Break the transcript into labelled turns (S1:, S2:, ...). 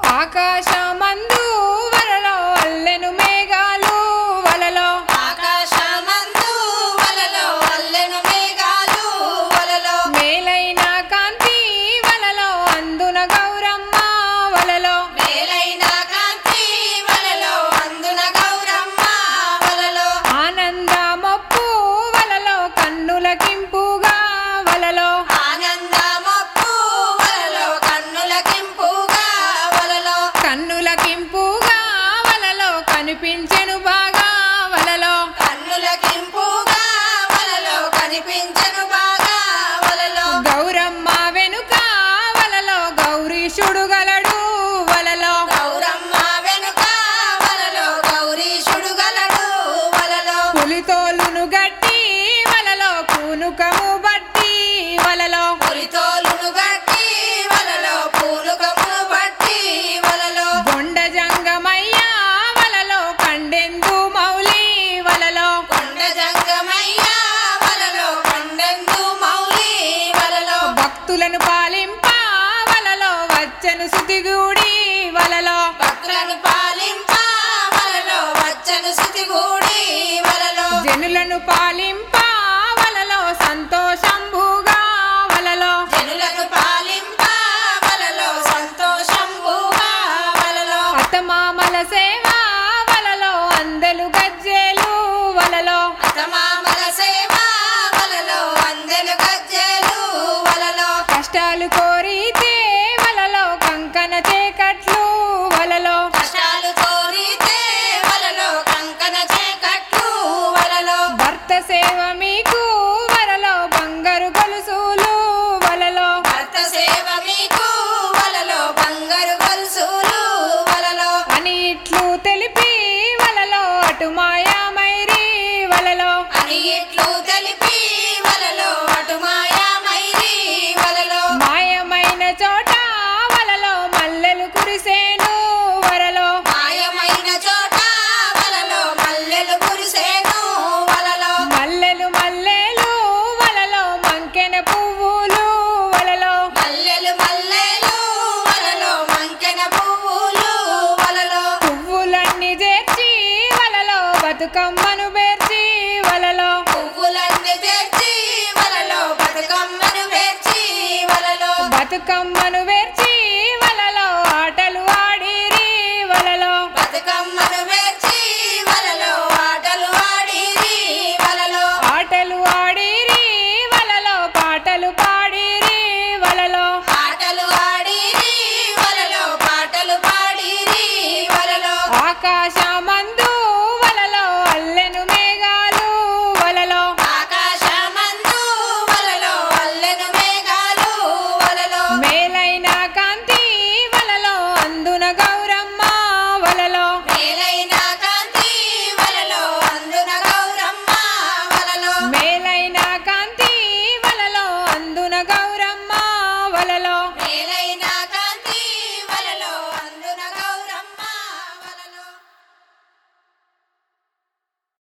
S1: ఆకాశమందు వలలో అల్లెను మేఘాలు వలలో
S2: ఆకాశమందు వలలో అల్లెను మేఘాలు వలలో
S1: మేలైన కాంతి వలలో అందున గౌరమ్మ వలలో
S2: మేలైన కాంతి వలలో అందున గౌరమ్మ వలలో
S1: ఆనందమొప్పు వలలో కన్నులకింపుగా వలలో
S2: ఆనందమప్పు వలలో కన్నులకింపుగా వలలో
S1: కన్నులకింపుగా వలలో కనిపించెను బాగా వలలో
S2: కన్నులకింపుగా వలలో కనిపించను బాగా వలలో
S1: గౌరమ్మ వెనుక వలలో గౌరీశుడు గలడు వలలో
S2: గౌరమ్మ వెనుక వలలో గౌరీశుడు గలడు వలలో
S1: పులితోలును గట్టి వలలో పూనుకము బట్టి వలలో
S2: పులితోలును గట్టి వలలో పూలుకమును బట్టి వలలో
S1: బొండ జంగమయ్య వలలో కండెందు మౌలి వలలో
S2: కొండ జంగమయ్య వలలో కొండెందు మౌలి వలలో
S1: భక్తులను పాలింప వలలో వచ్చను సుతిగూడి వలలో
S2: భక్తులను పాలింప వలలో వచ్చను శృతిగూడి వలలో
S1: జనులను పాలింప వలలో సంతోషంభుగా వలలో
S2: జనులను పాలింప వలలో సంతోషంబుగా వలలో
S1: అతమామల సేవ వలలో అందెలు గజ్జెలు వలలో
S2: అతమామల సేవ వలలో అందెలు గజ్జెలు వలలో
S1: కష్టాలు కోరితే వలలో కంకణ చేకట్లు వలలో
S2: కష్టాలు కోరితే వలలో కంకణ చేకట్లు వలలో
S1: భర్త సేవ మీకు వలలో బంగారు గొలుసులు వలలో
S2: భర్త సేవ మీకు వలలో బంగారు గొలుసులు వలలో
S1: అని ఇట్లు తెలిపి వలలో అటు మాయామైరి వలలో
S2: అని ఇట్లు తెలిపి వలలో అటు మాయామైరి వలలో
S1: మాయమైన చోట వలలో మల్లెలు కురిసేను వరలో
S2: మాయమైన చోట వలలో మల్లెలు కురిసేను వలలో
S1: మల్లెలు మల్లెలు వలలో మంకెన పువ్వులు వలలో
S2: మల్లెలు మల్లెలు వలలో మంకెన పువ్వులు వలలో
S1: పువ్వులన్నీ చేర్చి వలలో బతుకమ్మను పేర్చి వలలో
S2: పువ్వులన్నీ తెచ్చి వలలో బతుకమ్మను పేర్చి వలలో
S1: బతుకమ్మను పేర్చి